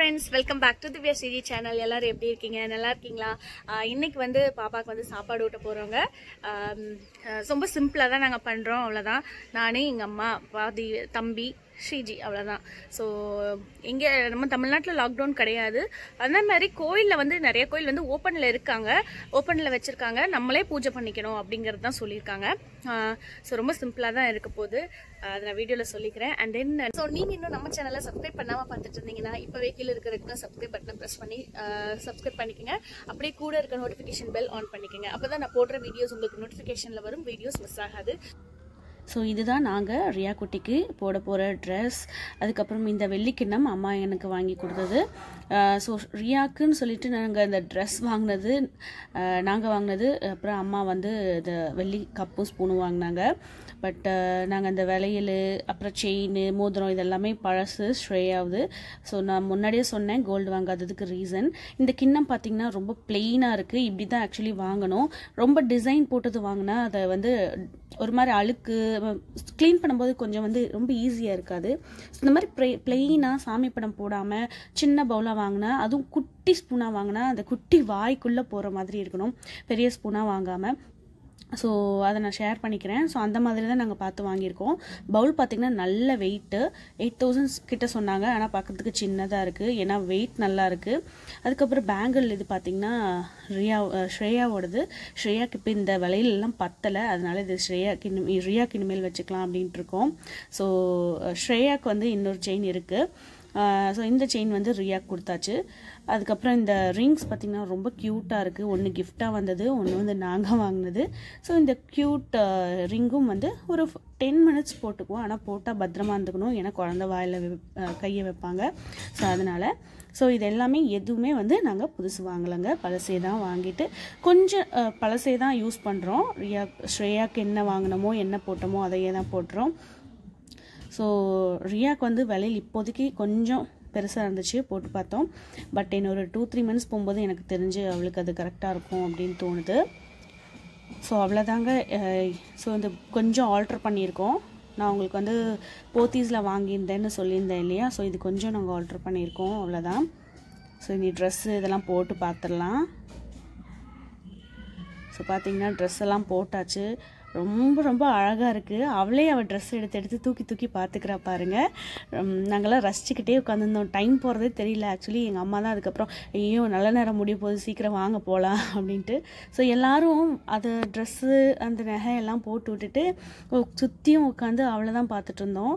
friends welcome back to Divya Siji channel எல்லாரும் எப்படி இருக்கீங்க நல்லா இருக்கீங்களா ஆஹ் இன்னைக்கு வந்து பாப்பாக்கு வந்து சாப்பாடு ஊட்ட போகிறோங்க ரொம்ப சிம்பிளாக தான் நாங்கள் பண்ணுறோம் அவ்வளோதான் நானே எங்கள் அம்மா பாதி தம்பி ஸ்ரீஜி அவ்வளோதான் ஸோ இங்கே நம்ம தமிழ்நாட்டில் லாக்டவுன் கிடையாது அதே மாதிரி கோயிலில் வந்து நிறைய கோயில் வந்து ஓப்பனில் இருக்காங்க ஓப்பனில் வச்சுருக்காங்க நம்மளே பூஜை பண்ணிக்கணும் அப்படிங்கிறது தான் சொல்லியிருக்காங்க ஸோ ரொம்ப சிம்பிளாக தான் இருக்க போகுது ஆஹ் அதை நான் வீடியோவில் சொல்லிக்கிறேன் அண்ட் தென் ஸோ நீங்கள் இன்னும் நம்ம சேனலை சப்ஸ்கிரைப் பண்ணாமல் பார்த்துட்டு இருந்தீங்கன்னா இப்போவே கீழே இருக்கிற சப்ஸ்கிரைப் பட்டனை ப்ரெஸ் பண்ணி சப்ஸ்கிரைப் பண்ணிக்கோங்க அப்படியே கூட இருக்க நோட்டிஃபிகேஷன் பெல் ஆன் பண்ணிக்கோங்க அப்போ தான் நான் போடுற வீடியோஸ் உங்களுக்கு நோட்டிஃபிகேஷனில் வரும் வீடியோஸ் மிஸ் ஆகாது ஸோ இதுதான் நாங்கள் ரியா குட்டிக்கு போட போகிற ட்ரெஸ் அதுக்கப்புறம் இந்த வெள்ளிக்கிண்ணம் அம்மா எனக்கு வாங்கி கொடுத்தது ஸோ ரியாக்குன்னு சொல்லிட்டு நாங்கள் இந்த ட்ரெஸ் வாங்கினது நாங்கள் வாங்கினது அப்புறம் அம்மா வந்து இந்த வெள்ளி கப்பும் ஸ்பூனும் வாங்கினாங்க பட் நாங்கள் அந்த வளையல் அப்புறம் செயின் மோதிரம் இதெல்லாமே பழசு ஸ்ட்ரேயாகுது ஸோ நான் முன்னாடியே சொன்னேன் கோல்டு வாங்காததுக்கு ரீசன் இந்த கிண்ணம் பார்த்திங்கன்னா ரொம்ப பிளெயினாக இருக்குது இப்படி தான் ஆக்சுவலி வாங்கணும் ரொம்ப டிசைன் போட்டது வாங்கினா அதை வந்து ஒரு மாதிரி அழுக்கு க்ளீன் பண்ணும்போது கொஞ்சம் வந்து ரொம்ப ஈஸியாக இருக்காது இந்த மாதிரி ப்ளெ பிளெயினாக சாமி படம் போடாமல் சின்ன பவுலாக வாங்கினா அதுவும் குட்டி ஸ்பூனாக வாங்கினா அந்த குட்டி வாய்க்குள்ளே போகிற மாதிரி இருக்கணும் பெரிய ஸ்பூனாக வாங்காமல் ஸோ அதை நான் ஷேர் பண்ணிக்கிறேன் ஸோ அந்த மாதிரி தான் நாங்கள் பார்த்து வாங்கியிருக்கோம் பவுல் பார்த்திங்கன்னா நல்ல வெயிட்டு எயிட் தௌசண்ட்ஸ் கிட்ட சொன்னாங்க ஆனால் பார்க்குறதுக்கு சின்னதாக இருக்குது ஏன்னா வெயிட் நல்லா இருக்குது அதுக்கப்புறம் பேங்கிள் இது பார்த்திங்கன்னா ரியா ஸ்ரேயாவோடது ஸ்ரேயாக்கு இப்போ இந்த விலையிலலாம் பத்தலை அதனால இது ஸ்ரேயாக்கு இனிமே ரியாக்கு இனிமேல் வச்சுக்கலாம் அப்படின்ட்டு இருக்கோம் ஸோ ஸ்ரேயாக்கு வந்து இன்னொரு செயின் இருக்குது ஸோ இந்த செயின் வந்து ரியாக் கொடுத்தாச்சு அதுக்கப்புறம் இந்த ரிங்ஸ் பார்த்திங்கன்னா ரொம்ப க்யூட்டாக இருக்குது ஒன்று கிஃப்டாக வந்தது ஒன்று வந்து நாங்கள் வாங்கினது ஸோ இந்த க்யூட் ரிங்கும் வந்து ஒரு டென் மினிட்ஸ் போட்டுக்குவோம் ஆனால் போட்டால் பத்திரமா இருந்துக்கணும் ஏன்னா குழந்த வாயில் கையை வைப்பாங்க ஸோ அதனால் ஸோ இது எல்லாமே எதுவுமே வந்து நாங்கள் புதுசு வாங்கலைங்க பழசே தான் வாங்கிட்டு கொஞ்சம் பழசே தான் யூஸ் பண்ணுறோம் ரியா ஸ்ரேயாக்கு என்ன வாங்கினோமோ என்ன போட்டோமோ அதையே தான் போட்டுறோம் ஸோ ரியாக்கு வந்து விலையில் இப்போதைக்கு கொஞ்சம் பெருசாக இருந்துச்சு போட்டு பார்த்தோம் பட் இன்னொரு டூ த்ரீ மந்த்ஸ் போகும்போது எனக்கு தெரிஞ்சு அவளுக்கு அது கரெக்டாக இருக்கும் அப்படின்னு தோணுது ஸோ அவ்வளோதாங்க ஸோ இந்த கொஞ்சம் ஆல்ட்ரு பண்ணியிருக்கோம் நான் உங்களுக்கு வந்து போத்தீஸில் வாங்கியிருந்தேன்னு சொல்லியிருந்தேன் இல்லையா ஸோ இது கொஞ்சம் நாங்கள் ஆல்ட்ரு பண்ணியிருக்கோம் அவ்வளோதான் ஸோ இனி ட்ரெஸ்ஸு இதெல்லாம் போட்டு பார்த்துடலாம் ஸோ பார்த்தீங்கன்னா ட்ரெஸ் எல்லாம் போட்டாச்சு ரொம்ப ரொம்ப அழகாக இருக்குது அவளே அவள் ட்ரெஸ் எடுத்து எடுத்து தூக்கி தூக்கி பார்த்துக்கிறா பாருங்க நாங்கள்லாம் ரசிச்சுக்கிட்டே உட்காந்துருந்தோம் டைம் போகிறதே தெரியல ஆக்சுவலி எங்கள் அம்மா தான் அதுக்கப்புறம் ஐயோ நல்ல நேரம் முடிய போகுது சீக்கிரம் வாங்க போகலாம் அப்படின்ட்டு ஸோ எல்லோரும் அது ட்ரெஸ்ஸு அந்த நகை எல்லாம் போட்டு விட்டுட்டு சுற்றியும் உட்காந்து அவளை தான் பார்த்துட்டு இருந்தோம்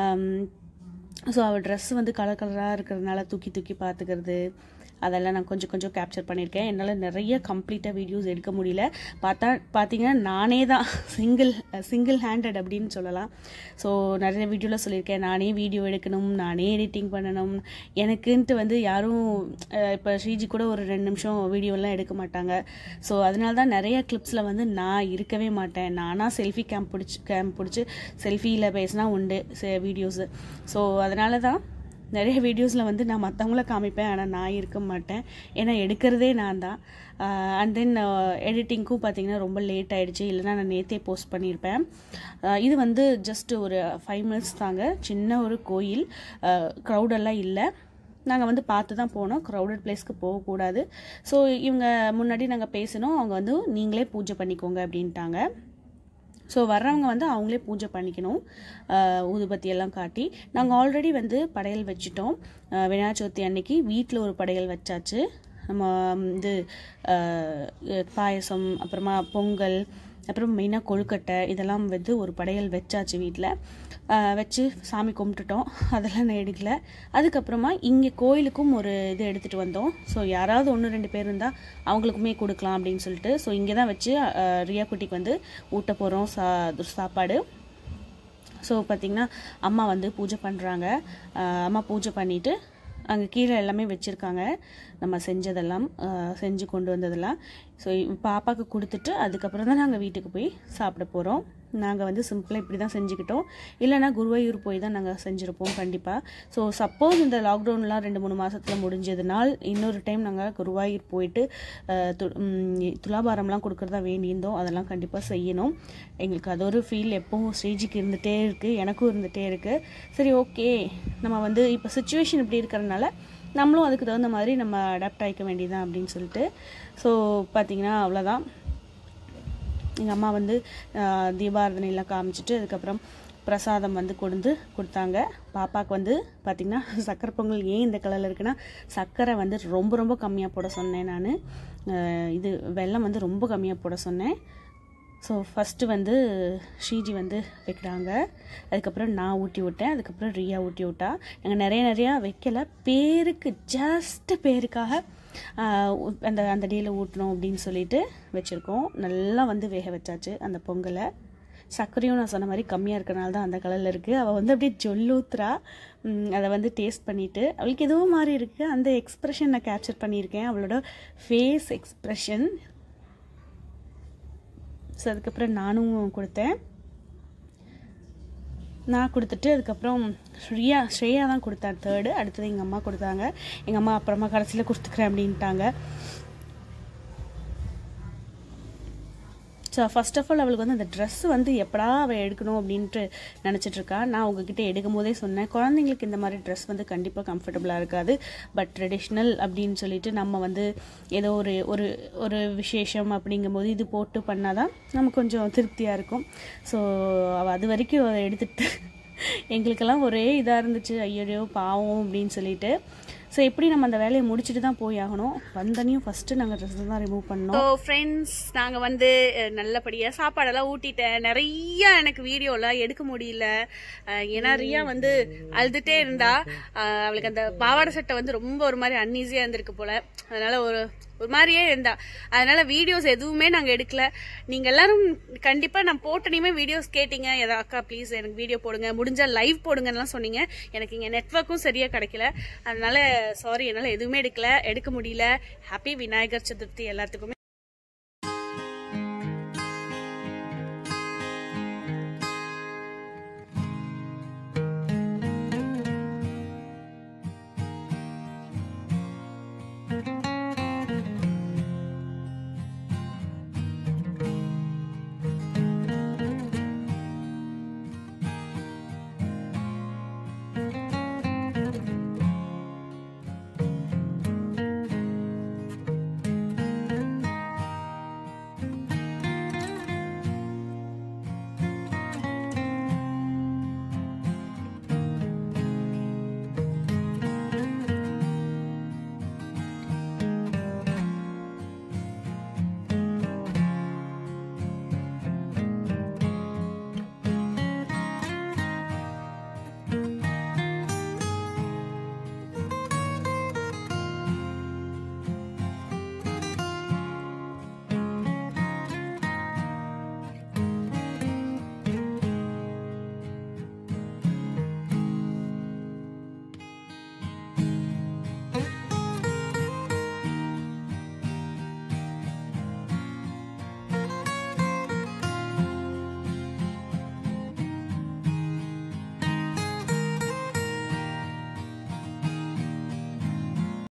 ஸோ அவள் ட்ரெஸ் வந்து கலர் கலராக இருக்கிறதுனால தூக்கி தூக்கி பார்த்துக்கிறது அதெல்லாம் நான் கொஞ்சம் கொஞ்சம் கேப்சர் பண்ணியிருக்கேன் என்னால் நிறைய கம்ப்ளீட்டாக வீடியோஸ் எடுக்க முடியல பார்த்தா பார்த்தீங்கன்னா நானே தான் சிங்கிள் சிங்கிள் ஹேண்டட் அப்படின்னு சொல்லலாம் ஸோ நிறைய வீடியோவில் சொல்லியிருக்கேன் நானே வீடியோ எடுக்கணும் நானே எடிட்டிங் பண்ணணும் எனக்குன்ட்டு வந்து யாரும் இப்போ ஸ்ரீஜி கூட ஒரு ரெண்டு நிமிஷம் வீடியோலாம் எடுக்க மாட்டாங்க ஸோ அதனால தான் நிறைய கிளிப்ஸில் வந்து நான் இருக்கவே மாட்டேன் நானாக செல்ஃபி கேம்ப் பிடிச்சி கேம்ப் பிடிச்சி செல்ஃபியில் பேசினா உண்டு வீடியோஸு ஸோ அதனால தான் நிறைய வீடியோஸில் வந்து நான் மற்றவங்கள காமிப்பேன் ஆனால் நான் இருக்க மாட்டேன் ஏன்னா எடுக்கிறதே நான் தான் அண்ட் தென் எடிட்டிங்க்கும் பார்த்தீங்கன்னா ரொம்ப லேட் ஆகிடுச்சு இல்லைனா நான் நேற்றே போஸ்ட் பண்ணியிருப்பேன் இது வந்து ஜஸ்ட் ஒரு ஃபைவ் மினிட்ஸ் தாங்க சின்ன ஒரு கோயில் க்ரௌடெல்லாம் இல்லை நாங்கள் வந்து பார்த்து தான் போனோம் க்ரௌடட் பிளேஸ்க்கு போகக்கூடாது ஸோ இவங்க முன்னாடி நாங்கள் பேசினோம் அவங்க வந்து நீங்களே பூஜை பண்ணிக்கோங்க அப்படின்ட்டாங்க ஸோ வர்றவங்க வந்து அவங்களே பூஜை பண்ணிக்கணும் ஊதுபத்தி எல்லாம் காட்டி நாங்கள் ஆல்ரெடி வந்து படையல் வச்சுட்டோம் விநாயகர் சதுர்த்தி அன்னைக்கு வீட்டில் ஒரு படையல் வச்சாச்சு நம்ம இது பாயசம் அப்புறமா பொங்கல் அப்புறம் மெயினாக கொழுக்கட்டை இதெல்லாம் வந்து ஒரு படையல் வச்சாச்சு வீட்டில் வச்சு சாமி கும்பிட்டுட்டோம் அதெல்லாம் நான் எடுக்கல அதுக்கப்புறமா இங்கே கோயிலுக்கும் ஒரு இது எடுத்துகிட்டு வந்தோம் ஸோ யாராவது ஒன்று ரெண்டு பேர் இருந்தால் அவங்களுக்குமே கொடுக்கலாம் அப்படின்னு சொல்லிட்டு ஸோ இங்கே தான் வச்சு ரியா குட்டிக்கு வந்து ஊட்ட போகிறோம் சா சாப்பாடு ஸோ பார்த்திங்கன்னா அம்மா வந்து பூஜை பண்ணுறாங்க அம்மா பூஜை பண்ணிவிட்டு அங்கே கீழே எல்லாமே வச்சுருக்காங்க நம்ம செஞ்சதெல்லாம் செஞ்சு கொண்டு வந்ததெல்லாம் ஸோ பாப்பாவுக்கு கொடுத்துட்டு அதுக்கப்புறம் தான் நாங்கள் வீட்டுக்கு போய் சாப்பிட போகிறோம் நாங்கள் வந்து சிம்பிளாக இப்படி தான் செஞ்சுக்கிட்டோம் இல்லைனா குருவாயூர் போய் தான் நாங்கள் செஞ்சுருப்போம் கண்டிப்பாக ஸோ சப்போஸ் இந்த லாக்டவுன்லாம் ரெண்டு மூணு மாதத்தில் முடிஞ்சதுனால் இன்னொரு டைம் நாங்கள் குருவாயூர் போயிட்டு துலாபாரம்லாம் கொடுக்குறதா வேண்டியிருந்தோம் அதெல்லாம் கண்டிப்பாக செய்யணும் எங்களுக்கு அது ஒரு ஃபீல் எப்போவும் ஸ்ரீஜிக்கு இருந்துகிட்டே இருக்குது எனக்கும் இருந்துகிட்டே இருக்குது சரி ஓகே நம்ம வந்து இப்போ சுச்சுவேஷன் இப்படி இருக்கிறதுனால நம்மளும் அதுக்கு தகுந்த மாதிரி நம்ம அடாப்ட் ஆகிக்க வேண்டியதான் அப்படின்னு சொல்லிட்டு ஸோ பார்த்தீங்கன்னா அவ்வளோதான் எங்கள் அம்மா வந்து ஆஹ், தீபாராதனையெல்லாம் காமிச்சிட்டு அதுக்கப்புறம் பிரசாதம் வந்து கொண்டு கொடுத்தாங்க பாப்பாவுக்கு வந்து பார்த்திங்கன்னா சக்கரை பொங்கல் ஏன் இந்த கலரில் இருக்குன்னா சர்க்கரை வந்து ரொம்ப ரொம்ப கம்மியாக போட சொன்னேன் நான் இது வெல்லம் வந்து ரொம்ப கம்மியாக போட சொன்னேன் ஸோ ஃபஸ்ட்டு வந்து ஷீஜி வந்து வைக்கிறாங்க அதுக்கப்புறம் நான் ஊட்டி விட்டேன் அதுக்கப்புறம் ரியா ஊட்டி விட்டா நாங்கள் நிறைய நிறையா வைக்கல பேருக்கு ஜஸ்ட் பேருக்காக ஆஹ், உ- அந்த அந்த டேயில் ஊட்டணும் அப்படின்னு சொல்லிட்டு வச்சுருக்கோம் நல்லா வந்து வேக வச்சாச்சு அந்த பொங்கலை சர்க்கரையும் நான் சொன்ன மாதிரி கம்மியாக இருக்கனால தான் அந்த கலரில் இருக்குது அவள் வந்து அப்படியே ஜொல்லூத்துறா ம், அதை வந்து டேஸ்ட் பண்ணிவிட்டு அவளுக்கு ஏதோ மாதிரி இருக்குது அந்த எக்ஸ்ப்ரெஷன் நான் கேப்சர் பண்ணியிருக்கேன் அவளோட ஃபேஸ் எக்ஸ்ப்ரெஷன் ஸோ அதுக்கப்புறம் நானும் கொடுத்தேன் நான் கொடுத்துட்டு அதுக்கப்புறம் ஸ்ரீயா ஸ்ரேயா தான் கொடுத்தேன் தேர்டு அடுத்தது எங்கள் அம்மா கொடுத்தாங்க எங்கள் அம்மா அப்புறமா கடைசியில் கொடுத்துக்கிறேன் அப்படின்ட்டாங்க ஸோ ஃபர்ஸ்ட் ஆஃப் ஆல் அவளுக்கு வந்து அந்த ட்ரெஸ் வந்து எப்படா அவள் எடுக்கணும் அப்படின்ட்டு நினச்சிட்டு இருக்கா நான் உங்ககிட்ட எடுக்கும் போதே சொன்னேன் குழந்தைங்களுக்கு இந்த மாதிரி ட்ரெஸ் வந்து கண்டிப்பாக கம்ஃபர்டபுளாக இருக்காது பட் ட்ரெடிஷ்னல் அப்படின்னு சொல்லிட்டு நம்ம வந்து ஏதோ ஒரு ஒரு ஒரு விசேஷம் அப்படிங்கும்போது இது போட்டு பண்ணாதான் நமக்கு கொஞ்சம் திருப்தியாக இருக்கும் ஸோ அவள் அது வரைக்கும் அதை எடுத்துட்டு எங்களுக்கெல்லாம் ஒரே இதாக இருந்துச்சு ஐயோ பாவம் அப்படின்னு சொல்லிட்டு ஸோ எப்படி நம்ம அந்த வேலையை முடிச்சுட்டு தான் போய் ஆகணும் வந்தனையும் ஃபஸ்ட்டு நாங்கள் ட்ரெஸ் தான் ரிமூவ் பண்ணோம் ஸோ ஃப்ரெண்ட்ஸ் நாங்கள் வந்து அஹ், நல்லபடியாக சாப்பாடெல்லாம் ஊட்டிட்டேன் நிறைய எனக்கு வீடியோலாம் எடுக்க முடியல அஹ், ஏன்னா ரியா வந்து அழுதுட்டே இருந்தா அஹ், அவளுக்கு அந்த பாவாடை சட்டை வந்து ரொம்ப ஒரு மாதிரி அன்ஈஸியாக இருந்திருக்கு போல அதனால ஒரு ஒரு மாதிரியே இருந்தா அதனால வீடியோஸ் எதுவுமே நாங்கள் எடுக்கல நீங்கள் எல்லாரும் கண்டிப்பாக நான் போட்டனையுமே வீடியோஸ் கேட்டீங்க எதா அக்கா ப்ளீஸ் எனக்கு வீடியோ போடுங்க முடிஞ்சா லைவ் போடுங்கன்னுலாம் சொன்னீங்க எனக்கு இங்கே நெட்ஒர்க்கும் சரியாக கிடைக்கல அதனால சாரி என்னால் எதுவுமே எடுக்கல எடுக்க முடியல ஹாப்பி விநாயகர் சதுர்த்தி எல்லாத்துக்குமே